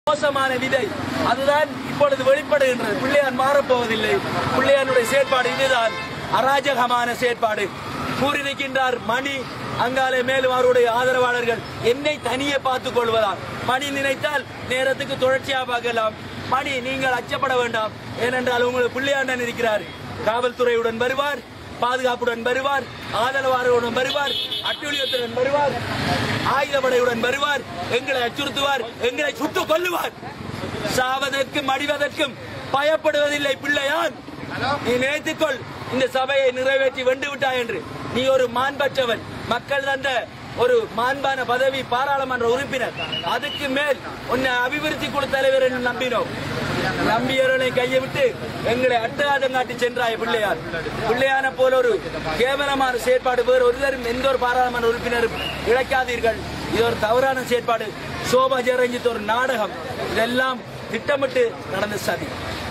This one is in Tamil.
மோசமான விதை அதுதான் இப்பொழுது வெளிப்படுகின்றது பிள்ளையார் மாறப்போவதில்லை பிள்ளையாருடைய செயற்பாடு இதுதான் அராஜகமான செயற்பாடு கூறியிருக்கின்றார் மணி அங்காலே மேலும் அவருடைய ஆதரவாளர்கள் என்னை தனியே பார்த்துக் கொள்வதால் மணி நினைத்தால் நேரத்துக்கு தொடர்ச்சியாக பார்க்கலாம் மணி நீங்கள் அச்சப்பட வேண்டாம் ஏனென்றால் உங்களுக்கு பிள்ளையாண்டன் இருக்கிறார் காவல்துறையுடன் வருவார் பாதுகாப்புடன் வருவார் ஆதரவாளருடன் வருவார் அட்டுழியத்துடன் வருவார் ஆயுதப்படையுடன் வருவார் எங்களை அச்சுறுத்துவார் எங்களை சுட்டுக் கொல்லுவார் சாவதற்கும் அடிவதற்கும் பயப்படுவதில்லை பிள்ளையான் நீ நினைத்துக்கொள் இந்த சபையை நிறைவேற்றி வென்று விட்டாய் என்று நீ ஒரு மாண்பற்றவன் மக்கள் தந்த ஒரு மாண்பான பதவி பாராளுமன்ற உறுப்பினர் அதுக்கு மேல் உன்னை அபிவிருத்தி குழு தலைவர் என்று நம்பினோம் நம்பியவர்களை கையை விட்டு எங்களை அட்டகாட்டம் காட்டி சென்றாய் பிள்ளையார் பிள்ளையான போல ஒரு கேவலமான செயற்பாடு வேறு ஒருவரும் எந்த ஒரு பாராளுமன்ற உறுப்பினரும் இழைக்காதீர்கள் இது ஒரு தவறான செயற்பாடு சோபா ஜெரஞ்சித் ஒரு நாடகம் இதெல்லாம் திட்டமிட்டு நடந்த சதி